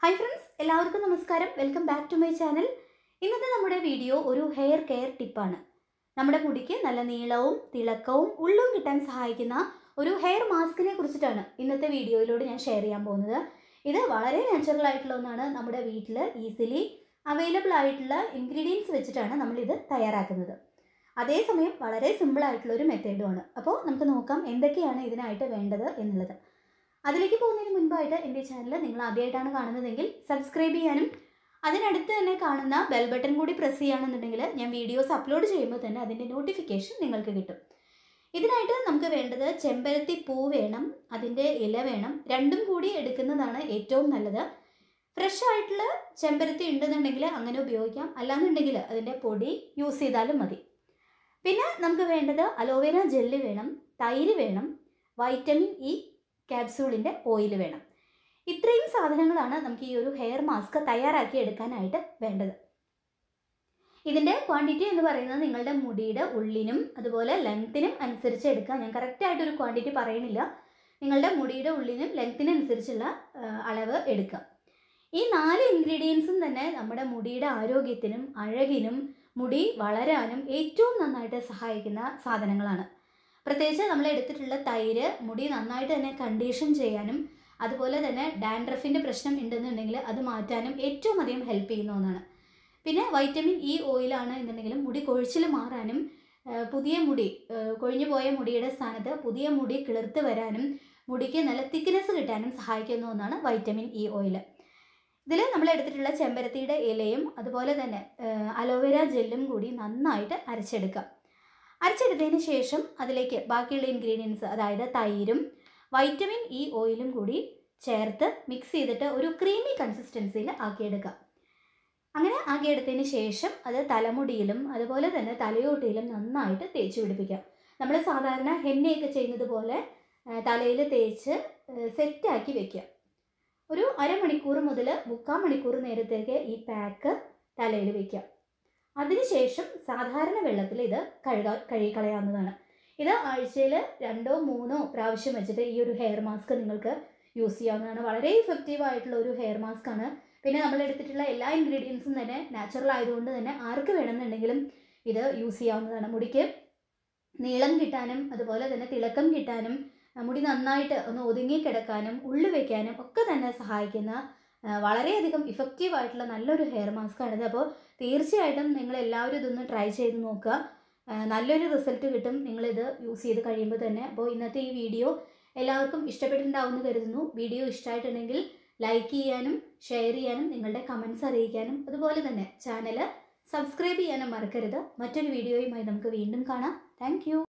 hi friends എല്ലാവർക്കും നമസ്കാരം welcome back to my channel ഇന്നത്തെ നമ്മുടെ വീഡിയോ ഒരു ഹെയർ കെയർ ടിപ്പാണ് നമ്മുടെ മുടിക്ക് നല്ല നീളവും തിളക്കവും ഉള്ളും കിട്ടാൻ സഹായിക്കുന്ന ഒരു ഹെയർ മാസ്കിനെ കുറിച്ചിട്ടാണ് ഇന്നത്തെ വീഡിയോയിലൂടെ ഞാൻ ഷെയർ ചെയ്യാൻ പോകുന്നത് ഇത് വളരെ നാച്ചുറൽ ആയിട്ടുള്ള ഒന്നാണ് നമ്മുടെ വീട്ടിൽ ഈസിലി അവൈലബിൾ ആയിട്ടുള്ള ഇൻഗ്രീഡിയൻസ് വെച്ചിട്ടാണ് നമ്മളിത് തയ്യാറാക്കുന്നത് അതേസമയം വളരെ സിമ്പിൾ ആയിട്ടുള്ള ഒരു മെത്തേഡുമാണ് അപ്പോൾ നമുക്ക് നോക്കാം എന്തൊക്കെയാണ് ഇതിനായിട്ട് വേണ്ടത് എന്നുള്ളത് അതിലേക്ക് പോകുന്നതിന് മുൻപായിട്ട് എൻ്റെ ചാനൽ നിങ്ങൾ ആദ്യമായിട്ടാണ് കാണുന്നതെങ്കിൽ സബ്സ്ക്രൈബ് ചെയ്യാനും അതിനടുത്ത് തന്നെ കാണുന്ന ബെൽ ബട്ടൺ കൂടി പ്രസ് ചെയ്യുകയാണെന്നുണ്ടെങ്കിൽ ഞാൻ വീഡിയോസ് അപ്ലോഡ് ചെയ്യുമ്പോൾ തന്നെ അതിൻ്റെ നോട്ടിഫിക്കേഷൻ നിങ്ങൾക്ക് കിട്ടും ഇതിനായിട്ട് നമുക്ക് വേണ്ടത് ചെമ്പരത്തി പൂ വേണം അതിൻ്റെ ഇല വേണം രണ്ടും കൂടി എടുക്കുന്നതാണ് ഏറ്റവും നല്ലത് ഫ്രഷ് ആയിട്ടുള്ള ചെമ്പരത്തി ഉണ്ടെന്നുണ്ടെങ്കിൽ അങ്ങനെ ഉപയോഗിക്കാം അല്ലാന്നുണ്ടെങ്കിൽ അതിൻ്റെ പൊടി യൂസ് ചെയ്താലും മതി പിന്നെ നമുക്ക് വേണ്ടത് അലോവേര ജെല്ല് വേണം തൈര് വേണം വൈറ്റമിൻ ഇ ക്യാപ്സൂളിൻ്റെ ഓയിൽ വേണം ഇത്രയും സാധനങ്ങളാണ് നമുക്ക് ഈ ഒരു ഹെയർ മാസ്ക് തയ്യാറാക്കി എടുക്കാനായിട്ട് വേണ്ടത് ഇതിൻ്റെ ക്വാണ്ടിറ്റി എന്ന് പറയുന്നത് നിങ്ങളുടെ മുടിയുടെ ഉള്ളിനും അതുപോലെ ലെങ്ത്തിനും അനുസരിച്ച് എടുക്കുക ഞാൻ കറക്റ്റായിട്ടൊരു ക്വാണ്ടിറ്റി പറയണില്ല നിങ്ങളുടെ മുടിയുടെ ഉള്ളിനും ലെങ്ത്തിനും അനുസരിച്ചുള്ള ആ, അളവ് എടുക്കുക ഈ നാല് ഇൻഗ്രീഡിയൻസും തന്നെ നമ്മുടെ മുടിയുടെ ആരോഗ്യത്തിനും അഴകിനും മുടി വളരാനും ഏറ്റവും നന്നായിട്ട് സഹായിക്കുന്ന സാധനങ്ങളാണ് പ്രത്യേകിച്ച് നമ്മൾ എടുത്തിട്ടുള്ള തൈര് മുടി നന്നായിട്ട് തന്നെ കണ്ടീഷൻ ചെയ്യാനും അതുപോലെ തന്നെ ഡാൻഡ്രഫിൻ്റെ പ്രശ്നം ഉണ്ടെന്നുണ്ടെങ്കിൽ അത് മാറ്റാനും ഏറ്റവും അധികം ഹെൽപ്പ് ചെയ്യുന്ന ഒന്നാണ് പിന്നെ വൈറ്റമിൻ ഇ ഓയിലാണ് എന്നുണ്ടെങ്കിലും മുടി കൊഴിച്ചിൽ മാറാനും ആ, പുതിയ മുടി ആ, കൊഴിഞ്ഞു പോയ മുടിയുടെ സ്ഥാനത്ത് പുതിയ മുടി കിളിർത്ത് വരാനും മുടിക്ക് നല്ല തിക്നെസ് കിട്ടാനും സഹായിക്കുന്ന ഒന്നാണ് വൈറ്റമിൻ ഇ ഓയിൽ ഇതിൽ നമ്മൾ എടുത്തിട്ടുള്ള ചെമ്പരത്തിയുടെ ഇലയും അതുപോലെ തന്നെ അലോവേര ജെല്ലും കൂടി നന്നായിട്ട് അരച്ചെടുക്കാം അരച്ചെടുത്തതിന് ശേഷം അതിലേക്ക് ബാക്കിയുള്ള ഇൻഗ്രീഡിയൻസ് അതായത് തൈരും വൈറ്റമിൻ ഇ ഓയിലും കൂടി ചേർത്ത് മിക്സ് ചെയ്തിട്ട് ഒരു ക്രീമി കൺസിസ്റ്റൻസിയിൽ ആക്കിയെടുക്കാം അങ്ങനെ ആക്കിയെടുത്തതിന് ശേഷം അത് തലമുടിയിലും അതുപോലെ തന്നെ തലയോട്ടിയിലും നന്നായിട്ട് തേച്ച് പിടിപ്പിക്കാം നമ്മൾ സാധാരണ ഹെന്നയൊക്കെ ചെയ്യുന്നത് പോലെ തലയിൽ തേച്ച് സെറ്റാക്കി വെക്കുക ഒരു അരമണിക്കൂർ മുതൽ മുക്കാൽ മണിക്കൂർ നേരത്തേക്ക് ഈ പാക്ക് തലയിൽ വെക്കാം അതിനുശേഷം സാധാരണ വെള്ളത്തിൽ ഇത് കഴുകാ കഴുകിക്കളയാവുന്നതാണ് ഇത് ആഴ്ചയിൽ രണ്ടോ മൂന്നോ പ്രാവശ്യം വെച്ചിട്ട് ഈ ഒരു ഹെയർ മാസ്ക് നിങ്ങൾക്ക് യൂസ് ചെയ്യാവുന്നതാണ് വളരെ ഇഫക്റ്റീവ് ആയിട്ടുള്ള ഒരു ഹെയർ മാസ്ക് ആണ് പിന്നെ നമ്മൾ എടുത്തിട്ടുള്ള എല്ലാ ഇൻഗ്രീഡിയൻസും തന്നെ നാച്ചുറൽ ആയതുകൊണ്ട് തന്നെ ആർക്ക് വേണമെന്നുണ്ടെങ്കിലും ഇത് യൂസ് ചെയ്യാവുന്നതാണ് മുടിക്ക് നീളം കിട്ടാനും അതുപോലെ തന്നെ തിളക്കം കിട്ടാനും ആ, മുടി നന്നായിട്ട് ഒന്ന് ഒതുങ്ങി കിടക്കാനും ഉള്ളു വെക്കാനും ഒക്കെ തന്നെ സഹായിക്കുന്ന ആ, വളരെയധികം ഇഫക്റ്റീവ് ആയിട്ടുള്ള നല്ലൊരു ഹെയർ മാസ്ക് ആണിത് അപ്പോൾ തീർച്ചയായിട്ടും നിങ്ങൾ എല്ലാവരും ഇതൊന്ന് ട്രൈ ചെയ്ത് നോക്കുക ആ, നല്ലൊരു റിസൾട്ട് കിട്ടും നിങ്ങളിത് യൂസ് ചെയ്ത് കഴിയുമ്പോൾ തന്നെ അപ്പോൾ ഇന്നത്തെ ഈ വീഡിയോ എല്ലാവർക്കും ഇഷ്ടപ്പെട്ടിട്ടുണ്ടാവുമെന്ന് കരുതുന്നു വീഡിയോ ഇഷ്ടമായിട്ടുണ്ടെങ്കിൽ ലൈക്ക് ചെയ്യാനും ഷെയർ ചെയ്യാനും നിങ്ങളുടെ കമൻസ് അറിയിക്കാനും അതുപോലെ തന്നെ ചാനൽ സബ്സ്ക്രൈബ് ചെയ്യാനും മറക്കരുത് മറ്റൊരു വീഡിയോയുമായി നമുക്ക് വീണ്ടും കാണാം താങ്ക്